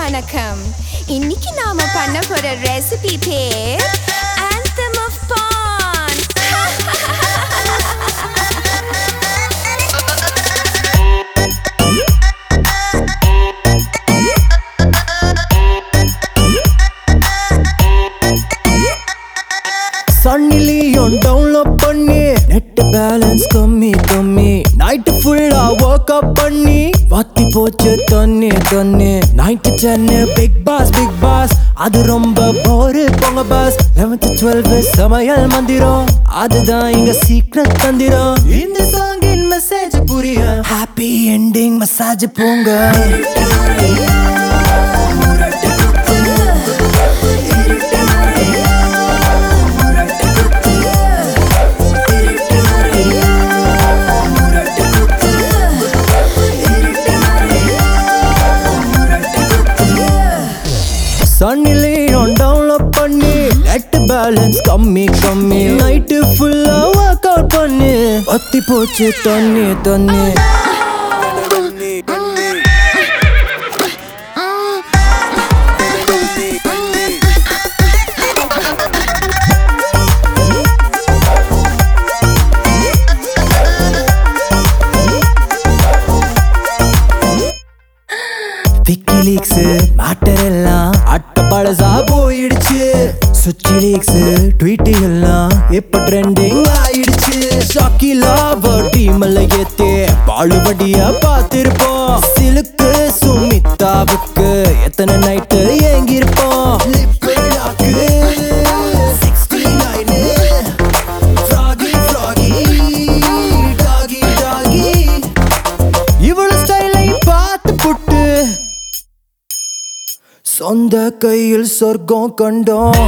வணக்கம் இன்னைக்கு நாம பண்ண போற ரெசிபி பேர் anthem of பான் சன்னிலியும் டவுன்லோட் பண்ணி நெட் பேலன்ஸ் கம்மி கம்மி நைட்டு ஃபுல்லா ஒர்க் அப் பண்ணி வத்தி போச்சு தண்ணி தண்ணி நைட்டு சென்னு பிக் பாஸ் பிக் பாஸ் அது ரொம்ப போரு போங்க பாஸ் லெவன்த் டுவெல்த் சமையல் மந்திரம் அதுதான் இங்க சீக்ரெட் தந்திரம் இந்த சாங்கின் மெசேஜ் புரிய ஹாப்பி எண்டிங் மசாஜ் போங்க சன்னிலையும் டவுன்லோட் பண்ணி நெட் பேலன்ஸ் கம்மி கம்மி நைட்டு ஃபுல்லா ஒர்க் அவுட் பண்ணி வத்தி போச்சு தண்ணி தண்ணி விக்கிலீக்ஸ் மேட்டர் எல்லாம் அட்ட பழசா போயிடுச்சு சுச்சி லீக்ஸ் ட்வீட் எல்லாம் இப்ப ட்ரெண்டிங் ஆயிடுச்சு ஷாக்கிலா டீம்ல ஏத்தே பாழுபடியா பார்த்திருப்போம் சிலுக்கு சுமிதாவுக்கு எத்தனை நைட்டு ஏங்கிருப்போம் lip lock 69 Froggy, froggy, doggy, doggy. இவள ஸ்டைலை பார்த்து புட்டு சொந்த கையில் சொர்க்கம் கண்டோம்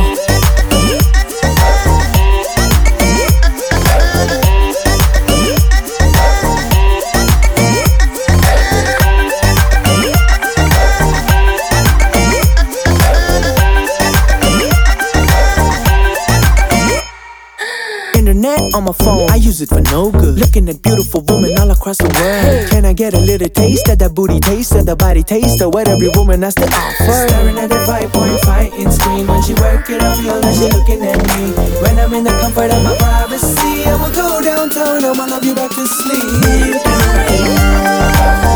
Internet on my phone, I use it for no good. Looking at beautiful women all across the world. Can I get a little taste of that booty taste of the body taste of what every woman has to offer? Staring at that 5.5 inch screen when she work it, I feel that she looking at me. When I'm in the comfort of my privacy, I'ma go downtown, I'ma love you back to sleep.